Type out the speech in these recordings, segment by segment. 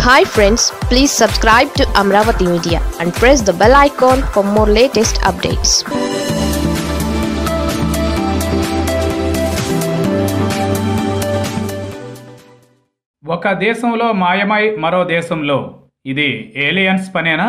hi friends please subscribe to Amaravati Media and press the bell icon for more latest updates ఒక దేశంలో మాయమై మరో దేశంలో ఇది ఏలియన్స్ పనేనా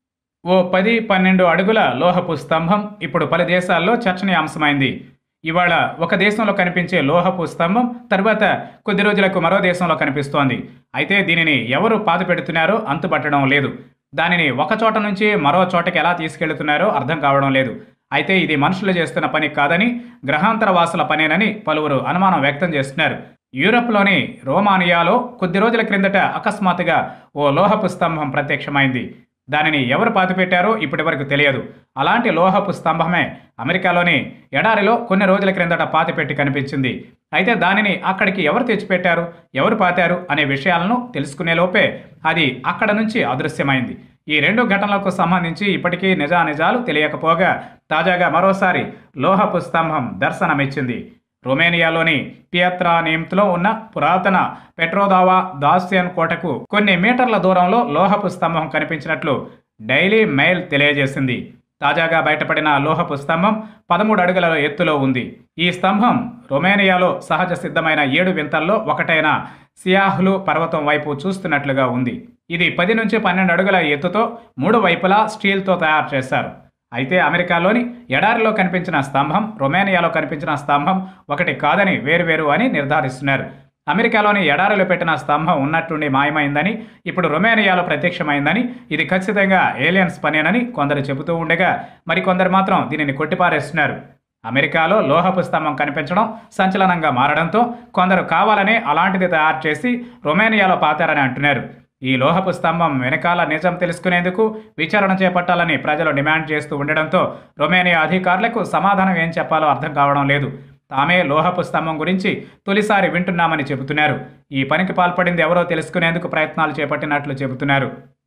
ఓ పది పన్నెండు అడుగుల లోహపు స్తంభం ఇప్పుడు పలు దేశాల్లో చర్చనీయాంశమైంది ఇవాళ ఒక దేశంలో కనిపించే లోహపు స్తంభం తర్వాత కొద్ది రోజులకు మరో దేశంలో కనిపిస్తోంది అయితే దీనిని ఎవరు పాత పెడుతున్నారో అంతుపట్టడం లేదు దానిని ఒక చోట నుంచి మరో చోటకి ఎలా తీసుకెళ్తున్నారో అర్థం కావడం లేదు అయితే ఇది మనుషులు చేస్తున్న పని కాదని గ్రహాంతర వాసుల పనేనని పలువురు అనుమానం వ్యక్తం చేస్తున్నారు యూరప్లోని రోమానియాలో కొద్ది రోజుల క్రిందట అకస్మాత్తుగా ఓ లోహపు స్తంభం ప్రత్యక్షమైంది దానిని ఎవరు పాతిపెట్టారో ఇప్పటి వరకు తెలియదు అలాంటి లోహపు స్తంభమే అమెరికాలోని ఎడారిలో కొన్ని రోజుల క్రిందట పాతిపెట్టి కనిపించింది అయితే దానిని అక్కడికి ఎవరు తెచ్చిపెట్టారు ఎవరు పాతారు అనే విషయాలను తెలుసుకునే లోపే అది అక్కడ నుంచి అదృశ్యమైంది ఈ రెండు ఘటనలకు సంబంధించి ఇప్పటికీ నిజానిజాలు తెలియకపోగా తాజాగా మరోసారి లోహపు స్తంభం దర్శనమిచ్చింది రొమేనియాలోని పియత్రా నేమ్త్లో ఉన్న పురాతన పెట్రోదావా దాస్యన్ కోటకు కొన్ని మీటర్ల దూరంలో లోహపు స్తంభం కనిపించినట్లు డైలీ మెయిల్ తెలియజేసింది తాజాగా బయటపడిన లోహపు స్తంభం పదమూడు అడుగుల ఎత్తులో ఉంది ఈ స్తంభం రొమేనియాలో సహజ సిద్ధమైన ఏడు వింతల్లో ఒకటైన సియాహ్లు పర్వతం వైపు చూస్తున్నట్లుగా ఉంది ఇది పది నుంచి పన్నెండు అడుగుల ఎత్తుతో మూడు వైపులా స్టీల్తో తయారు చేశారు అయితే అమెరికాలోని ఎడారిలో కనిపించిన స్తంభం రొమేనియాలో కనిపించిన స్తంభం ఒకటి కాదని వేరువేరు అని నిర్ధారిస్తున్నారు అమెరికాలోని ఎడారిలో పెట్టిన స్తంభం ఉన్నట్టుండి మాయమైందని ఇప్పుడు రొమేనియాలో ప్రత్యక్షమైందని ఇది ఖచ్చితంగా ఏలియన్స్ పనేనని కొందరు చెబుతూ ఉండగా మరికొందరు మాత్రం దీనిని కొట్టిపారేస్తున్నారు అమెరికాలో లోహపు స్తంభం కనిపించడం సంచలనంగా మారడంతో కొందరు కావాలనే అలాంటిది తయారు చేసి రొమేనియాలో పాతారని అంటున్నారు ఈ లోహపు స్తంభం వెనకాల నిజం తెలుసుకునేందుకు విచారణ చేపట్టాలని ప్రజలు డిమాండ్ చేస్తూ ఉండడంతో రొమేనియా అధికారులకు సమాధానం ఏం చెప్పాలో అర్థం కావడం లేదు తామే లోహపు స్తంభం గురించి తొలిసారి వింటున్నామని చెబుతున్నారు ఈ పనికి పాల్పడింది ఎవరో తెలుసుకునేందుకు ప్రయత్నాలు చేపట్టినట్లు చెబుతున్నారు